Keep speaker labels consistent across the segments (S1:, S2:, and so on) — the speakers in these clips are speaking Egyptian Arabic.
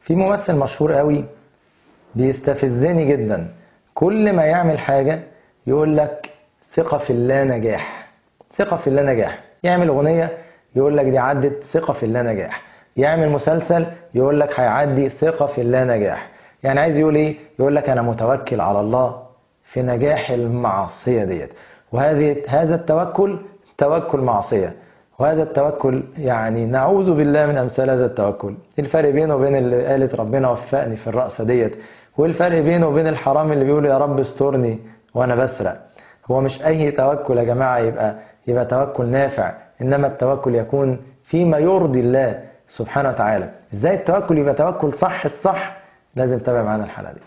S1: في ممثل مشهور قوي بيستفزني جدا كل ما يعمل حاجة يقول لك ثقة في الله نجاح ثقة في الله نجاح يعمل أغنية يقول لك دي عدت ثقة في الله نجاح يعمل مسلسل يقول لك هيعدي ثقة في الله نجاح يعني عايز يقول ايه يقول لك انا متوكل على الله في نجاح المعصية ديت وهذه هذا التوكل توكل معصية وهذا التوكل يعني نعوذ بالله من امثال هذا التوكل الفرق بينه وبين اللي قالت ربنا وفقني في الرقصة ديت والفرق بينه وبين الحرام اللي بيقول يا رب استرني وانا بسرق هو مش اي توكل يا جماعة يبقى يبقى توكل نافع انما التوكل يكون فيما يرضي الله سبحانه وتعالى ازاي التوكل يبقى توكل صح الصح لازم تتابع معانا الحلقة دي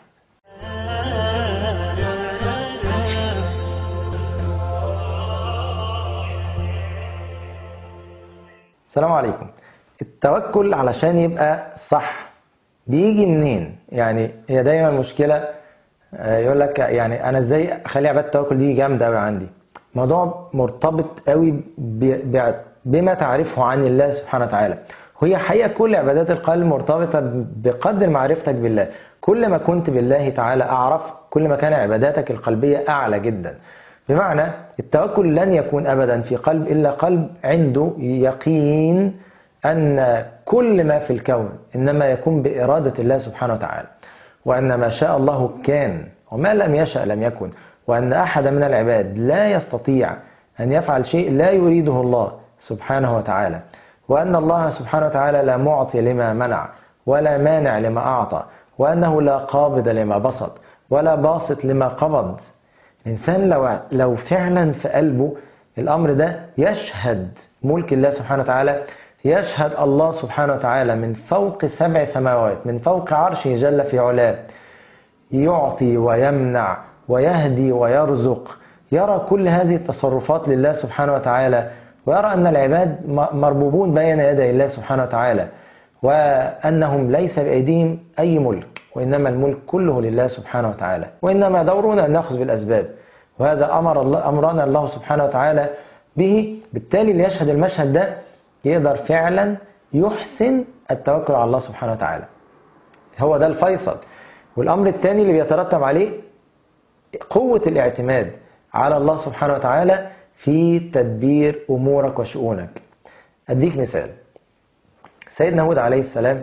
S1: السلام عليكم التوكل علشان يبقى صح بيجي منين يعني هي دايما مشكلة يقول لك يعني انا ازاي اخلي عباده التوكل دي جامده قوي عندي موضوع مرتبط قوي بما تعرفه عن الله سبحانه وتعالى وهي حقيقة كل عبادات القلب مرتبطة بقدر معرفتك بالله كل ما كنت بالله تعالى أعرف كل ما كان عباداتك القلبية أعلى جدا بمعنى التوكل لن يكون أبدا في قلب إلا قلب عنده يقين أن كل ما في الكون إنما يكون بإرادة الله سبحانه وتعالى وأن ما شاء الله كان وما لم يشأ لم يكن وأن أحد من العباد لا يستطيع أن يفعل شيء لا يريده الله سبحانه وتعالى وأن الله سبحانه وتعالى لا معطي لما منع ولا مانع لما أعطى وأنه لا قابض لما بسط ولا باسط لما قبض الإنسان لو, لو فعلا في قلبه الأمر ده يشهد ملك الله سبحانه وتعالى يشهد الله سبحانه وتعالى من فوق سبع سماوات من فوق عرشه جل في علاه يعطي ويمنع ويهدي ويرزق يرى كل هذه التصرفات لله سبحانه وتعالى ويرى أن العباد مربوبون بين يدي الله سبحانه وتعالى وأنهم ليس بأيديهم أي ملك وإنما الملك كله لله سبحانه وتعالى وإنما دورنا أن نأخذ بالأسباب وهذا أمر الله أمرنا الله سبحانه وتعالى به بالتالي اللي يشهد المشهد ده يقدر فعلا يحسن التوكل على الله سبحانه وتعالى هو ده الفيصل والأمر الثاني اللي بيترتب عليه قوة الاعتماد على الله سبحانه وتعالى في تدبير أمورك وشؤونك أديك مثال سيدنا هود عليه السلام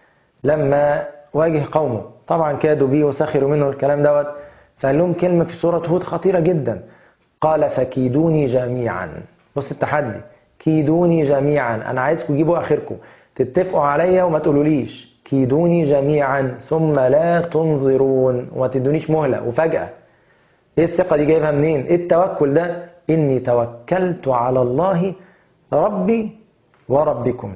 S1: لما واجه قومه طبعا كادوا به وسخروا منه الكلام دوت فقال لهم كلمة في سورة هود خطيرة جدا قال فكيدوني جميعا بص التحدي كيدوني جميعا أنا عايزكم تجيبوا آخركم تتفقوا عليا وما تقولوليش كيدوني جميعا ثم لا تنظرون وما تدونيش مهلة وفجأة ايه الثقة دي جايبها منين ايه التوكل ده إني توكلت على الله ربي وربكم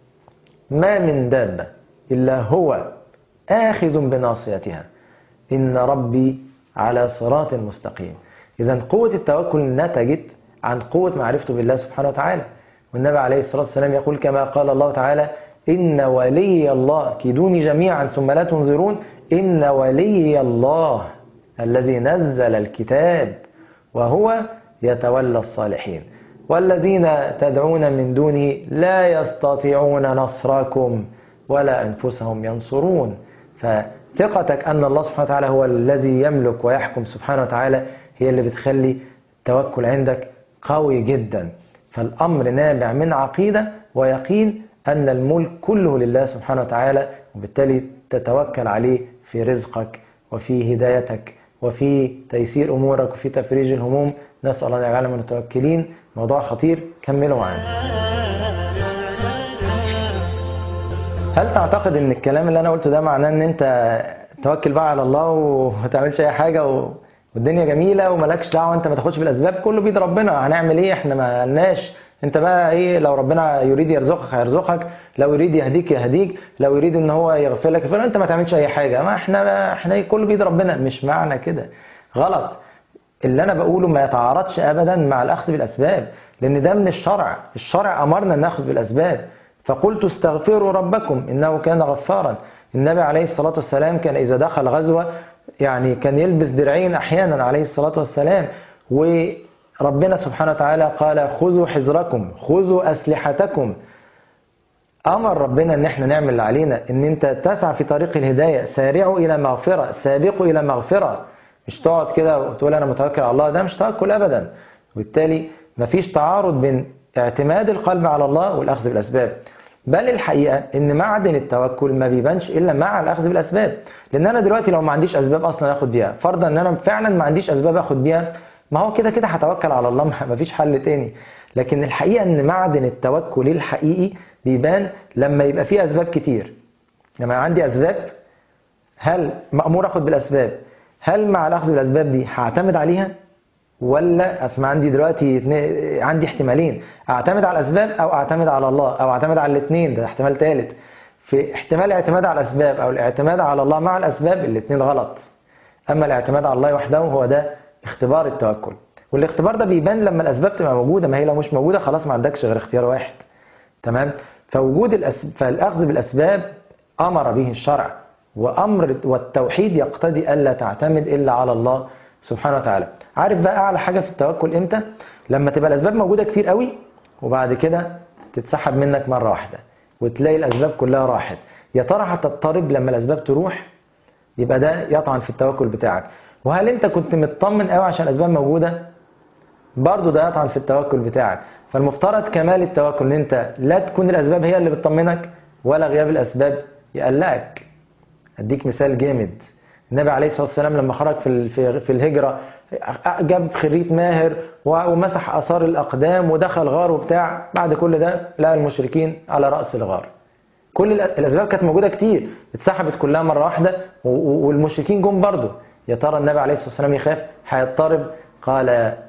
S1: ما من دابة إلا هو آخذ بناصيتها إن ربي على صراط مستقيم إذا قوة التوكل نتجت عن قوة معرفته بالله سبحانه وتعالى والنبي عليه الصلاة والسلام يقول كما قال الله تعالى إن ولي الله كيدوني جميعا ثم لا تنظرون إن ولي الله الذي نزل الكتاب وهو يتولى الصالحين والذين تدعون من دونه لا يستطيعون نصركم ولا أنفسهم ينصرون فثقتك أن الله سبحانه وتعالى هو الذي يملك ويحكم سبحانه وتعالى هي اللي بتخلي التوكل عندك قوي جدا فالأمر نابع من عقيدة ويقين أن الملك كله لله سبحانه وتعالى وبالتالي تتوكل عليه في رزقك وفي هدايتك وفي تيسير أمورك وفي تفريج الهموم نسأل الله أن يجعلنا من المتوكلين موضوع خطير كملوا معانا هل تعتقد ان الكلام اللي انا قلته ده معناه ان انت توكل بقى على الله وما تعملش اي حاجه و... والدنيا جميله ومالكش دعوه انت ما تاخدش بالاسباب كله بيد ربنا هنعمل ايه احنا ما لناش انت بقى ايه لو ربنا يريد يرزقك هيرزقك لو يريد يهديك يهديك لو يريد ان هو يغفر لك يغفر انت ما تعملش اي حاجه ما احنا احنا ايه كله بيد ربنا مش معنى كده غلط اللي انا بقوله ما يتعارضش ابدا مع الاخذ بالاسباب لان ده من الشرع الشرع امرنا ان ناخذ بالاسباب فقلت استغفروا ربكم انه كان غفارا النبي عليه الصلاه والسلام كان اذا دخل غزوه يعني كان يلبس درعين احيانا عليه الصلاه والسلام وربنا سبحانه وتعالى قال خذوا حذركم خذوا اسلحتكم امر ربنا ان احنا نعمل اللي علينا ان انت تسعى في طريق الهدايه سارعوا الى مغفره سابقوا الى مغفره مش تقعد كده وتقول انا متوكل على الله ده مش توكل ابدا وبالتالي مفيش تعارض بين اعتماد القلب على الله والاخذ بالاسباب بل الحقيقه ان معدن التوكل ما بيبانش الا مع الاخذ بالاسباب لان انا دلوقتي لو ما عنديش اسباب اصلا اخد بيها فرضا ان انا فعلا ما عنديش اسباب اخد بيها ما هو كده كده هتوكل على الله ما فيش حل تاني لكن الحقيقه ان معدن التوكل الحقيقي بيبان لما يبقى فيه اسباب كتير لما عندي اسباب هل مامور اخد بالاسباب هل مع الاخذ بالاسباب دي هعتمد عليها ولا اسمع عندي دلوقتي اتنين- عندي احتمالين اعتمد على الاسباب او اعتمد على الله او اعتمد على الاثنين ده احتمال ثالث في احتمال الاعتماد على الاسباب او الاعتماد على الله مع الاسباب الاثنين غلط اما الاعتماد على الله وحده هو ده اختبار التوكل والاختبار ده بيبان لما الاسباب تبقى موجوده ما هي لو مش موجوده خلاص ما عندكش غير اختيار واحد تمام فوجود الأسب... فالاخذ بالاسباب امر به الشرع وامر والتوحيد يقتضي الا تعتمد الا على الله سبحانه وتعالى عارف بقى اعلى حاجه في التوكل امتى لما تبقى الاسباب موجوده كتير قوي وبعد كده تتسحب منك مره واحده وتلاقي الاسباب كلها راحت يا ترى هتضطرب لما الاسباب تروح يبقى ده يطعن في التوكل بتاعك وهل انت كنت مطمن قوي عشان الاسباب موجوده برضه ده يطعن في التوكل بتاعك فالمفترض كمال التوكل ان انت لا تكون الاسباب هي اللي بتطمنك ولا غياب الاسباب يقلقك اديك مثال جامد النبي عليه الصلاه والسلام لما خرج في ال- في في الهجره جاب خريط ماهر و- ومسح اثار الاقدام ودخل غار وبتاع بعد كل ده لقى المشركين على راس الغار كل الأ- الاسباب كانت موجوده كتير اتسحبت كلها مره واحده و- و- والمشركين جم برضه يا ترى النبي عليه الصلاه والسلام يخاف هيضطرب قال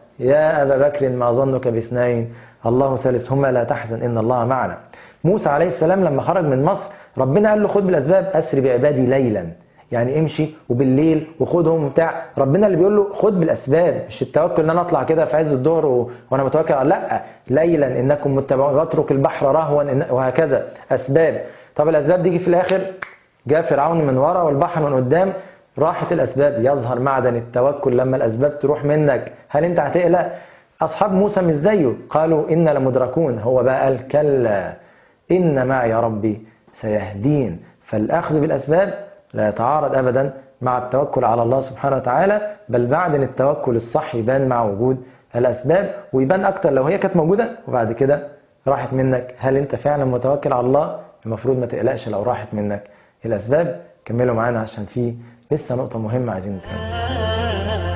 S1: يا ابا بكر ما ظنك باثنين الله ثالثهما لا تحزن ان الله معنا موسى عليه السلام لما خرج من مصر ربنا قال له خد بالاسباب اسري بعبادي ليلا يعني امشي وبالليل وخدهم وبتاع ربنا اللي بيقول له خد بالاسباب مش التوكل ان انا اطلع كده في عز الظهر و... وانا متوكل على لا ليلا انكم متبعون واترك البحر رهوا إن... وهكذا اسباب طب الاسباب دي في الاخر جاء فرعون من ورا والبحر من قدام راحت الاسباب يظهر معدن التوكل لما الاسباب تروح منك هل انت هتقلق اصحاب موسى مش زيه قالوا انا لمدركون هو بقى قال كلا ان معي ربي سيهدين فالاخذ بالاسباب لا يتعارض ابدا مع التوكل على الله سبحانه وتعالى بل معدن التوكل الصح يبان مع وجود الاسباب ويبان اكتر لو هي كانت موجوده وبعد كده راحت منك هل انت فعلا متوكل على الله المفروض ما تقلقش لو راحت منك الاسباب كملوا معانا عشان في لسه نقطه مهمه عايزين نتكلم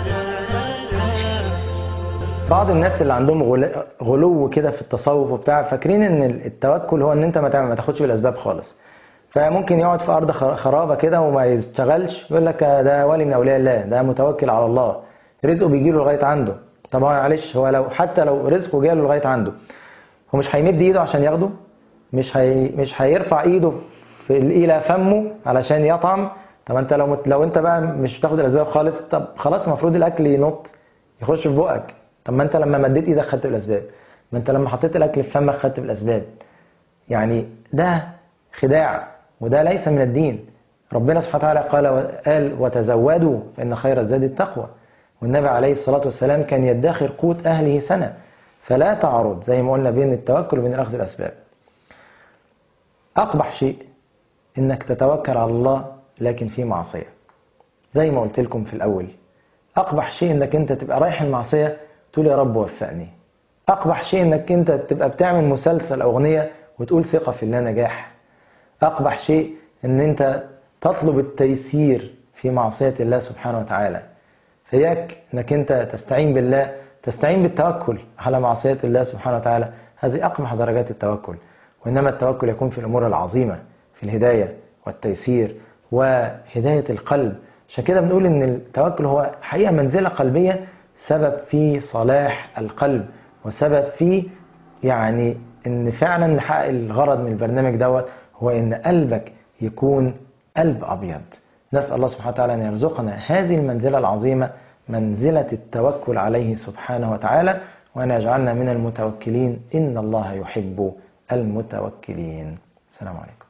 S1: بعض الناس اللي عندهم غل- غلو كده في التصوف وبتاع فاكرين ان التوكل هو ان انت ما تعمل ما تاخدش بالاسباب خالص فممكن يقعد في ارض خر- خرابه كده وما يشتغلش يقول لك ده ولي من اولياء الله ده متوكل على الله رزقه بيجي له لغايه عنده طب هو معلش هو لو حتى لو رزقه جاله لغايه عنده هو مش هيمد ايده عشان ياخده مش هي مش هيرفع ايده في الى فمه علشان يطعم طب انت لو مت... لو انت بقى مش بتاخد الاسباب خالص طب خلاص المفروض الاكل ينط يخش في بقك طب ما انت لما مديت ايدك خدت بالاسباب ما انت لما حطيت الاكل في فمك خدت بالاسباب يعني ده خداع وده ليس من الدين ربنا سبحانه وتعالى قال قال وتزودوا فإن خير الزاد التقوى والنبي عليه الصلاة والسلام كان يدخر قوت أهله سنة فلا تعرض زي ما قلنا بين التوكل وبين أخذ الأسباب أقبح شيء إنك تتوكل على الله لكن في معصية زي ما قلت لكم في الأول أقبح شيء إنك أنت تبقى رايح المعصية تقول يا رب وفقني أقبح شيء إنك أنت تبقى بتعمل مسلسل أغنية وتقول ثقة في الله نجاح أقبح شيء إن أنت تطلب التيسير في معصية الله سبحانه وتعالى فياك إنك أنت تستعين بالله تستعين بالتوكل على معصية الله سبحانه وتعالى هذه أقبح درجات التوكل وإنما التوكل يكون في الأمور العظيمة في الهداية والتيسير وهداية القلب عشان كده بنقول إن التوكل هو حقيقة منزلة قلبية سبب في صلاح القلب وسبب في يعني ان فعلا نحقق الغرض من البرنامج دوت هو ان قلبك يكون قلب ابيض نسال الله سبحانه وتعالى ان يرزقنا هذه المنزله العظيمه منزله التوكل عليه سبحانه وتعالى وان يجعلنا من المتوكلين ان الله يحب المتوكلين السلام عليكم